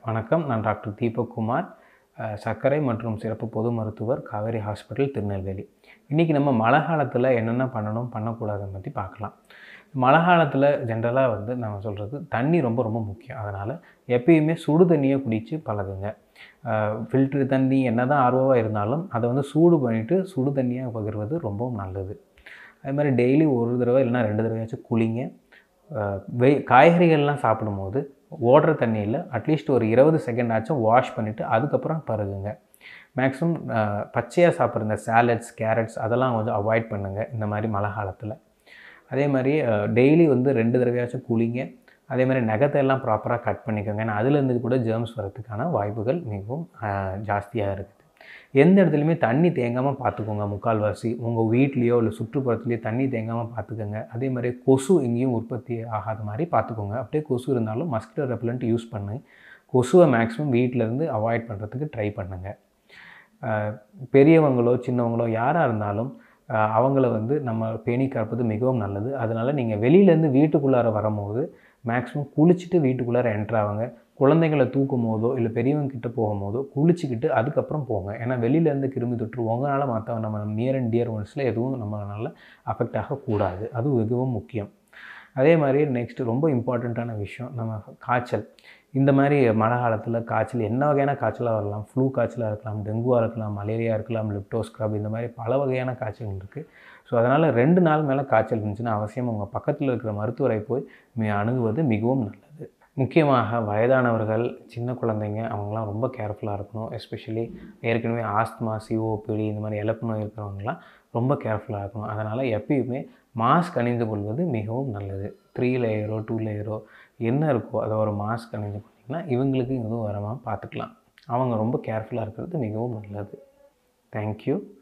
வணக்கம் நான் டாக்டர் தீபக் குமார் அஹ், சர்க்கரை மற்றும் சிறப்பு பொது மருத்துவர் காவேரி ஹாஸ்பிட்டல் திருநெல்வேலி இன்றைக்கி நம்ம மழை காலத்தில் என்னென்ன பண்ணணும் பண்ணக்கூடாதுன்னு பற்றி பார்க்கலாம் மழை காலத்தில் ஜென்ரலாக வந்து நம்ம சொல்கிறது தண்ணி ரொம்ப ரொம்ப முக்கியம் அதனால் எப்பயுமே சுடு தண்ணியை குடித்து பழகுங்க ஃபில்ட்ரு தண்ணி என்ன தான் ஆர்வமாக இருந்தாலும் அதை வந்து சூடு பண்ணிவிட்டு சுடு தண்ணியாக பகிர்வது ரொம்பவும் நல்லது அது மாதிரி டெய்லி ஒரு தடவை இல்லைன்னா ரெண்டு தடவையாச்சும் குளிங்க அஹ் வெய் காய்கறிகள்லாம் சாப்பிடும்போது ஓடுற தண்ணியில் அட்லீஸ்ட் ஒரு இருபது செகண்ட் ஆச்சும் வாஷ் பண்ணிவிட்டு அதுக்கப்புறம் பருகுங்க மேக்ஸிமம் பச்சையாக சாப்பிட்ற இந்த சாலட்ஸ் கேரட்ஸ் அதெல்லாம் கொஞ்சம் அவாய்ட் பண்ணுங்கள் இந்த மாதிரி மழை காலத்தில் அதே மாதிரி டெய்லி வந்து ரெண்டு தடவையாச்சும் குளிங்க அதே மாதிரி நகத்தை எல்லாம் ப்ராப்பராக கட் பண்ணிக்கோங்க ஏன்னா அதுலேருந்து கூட ஜெர்ம்ஸ் வரதுக்கான வாய்ப்புகள் மிகவும் ஜாஸ்தியாக இருக்குது எந்த இடத்துலையுமே தண்ணி தேங்காமல் பார்த்துக்கோங்க முக்கால்வாசி உங்கள் வீட்லேயோ இல்லை சுற்றுப்புறத்துலேயோ தண்ணி தேங்காமல் பார்த்துக்கோங்க அதே மாதிரி கொசு எங்கேயும் உற்பத்தி ஆகாத மாதிரி பார்த்துக்கோங்க அப்படியே கொசு இருந்தாலும் மஸ்கிட்டோ ரெப்பலண்ட் யூஸ் பண்ணு கொசுவை மேக்ஸிமம் வீட்டிலேருந்து அவாய்ட் பண்ணுறதுக்கு ட்ரை பண்ணுங்கள் அஹ் பெரியவங்களோ சின்னவங்களோ யாராக இருந்தாலும் அஹ் அவங்கள வந்து நம்ம பேணி காப்பது மிகவும் நல்லது அதனால் நீங்கள் வெளியிலேருந்து வீட்டுக்குள்ளார வரும்போது மேக்ஸிமம் குளிச்சுட்டு வீட்டுக்குள்ளார என்ட்ரு ஆகுங்க குழந்தைங்களை தூக்கும் போதோ இல்லை பெரியவங்க கிட்ட போகும்போதோ குளிச்சுக்கிட்டு அதுக்கப்புறம் போங்க ஏன்னா வெளியிலேருந்து கிருமி தொற்று உங்களால் மற்ற நம்ம நியர் அண்ட் டியர் ஒன்ஸில் எதுவும் நம்மளால் அஃபெக்ட் ஆகக்கூடாது அது மிகவும் முக்கியம் அதே மாதிரி நெக்ஸ்ட் ரொம்ப இம்பார்ட்டண்ட்டான விஷயம் நம்ம காய்ச்சல் இந்த மாதிரி மழை காலத்தில் காய்ச்சல் என்ன வகையான காய்ச்சலாக வரலாம் ஃப்ளூ காய்ச்சலாக இருக்கலாம் டெங்குவாக இருக்கலாம் மலேரியா இருக்கலாம் லிப்டோஸ்க்ரப் இந்த மாதிரி பல வகையான காய்ச்சல் இருக்குது ஸோ அதனால் ரெண்டு நாள் மேலே காய்ச்சல் இருந்துச்சுன்னா அவசியம் உங்கள் பக்கத்தில் இருக்கிற மருத்துவரை போய் மி- அணுகுவது மிகவும் நல்லது முக்கியமாக வயதானவர்கள் சின்ன குழந்தைங்க அவங்களாம் ரொம்ப கேர்ஃபுல்லாக இருக்கணும் எஸ்பெஷலி ஏற்கனவே ஆஸ்துமா சிஓபிடி இந்த மாதிரி இழப்பு நோய் இருக்கிறவங்களாம் ரொம்ப கேர்ஃபுல்லாக இருக்கணும் அதனால் எப்பயுமே மாஸ்க் அணிந்து கொள்வது மிகவும் நல்லது த்ரீ லேயரோ டூ லேயரோ என்ன இருக்கோ அதை ஒரு மாஸ்க் அணிந்து கொண்டிங்கன்னா இவங்களுக்கு எதுவும் வராமல் பார்த்துக்கலாம் அவங்க ரொம்ப கேர்ஃபுல்லாக இருக்கிறது மிகவும் நல்லது தேங்க்யூ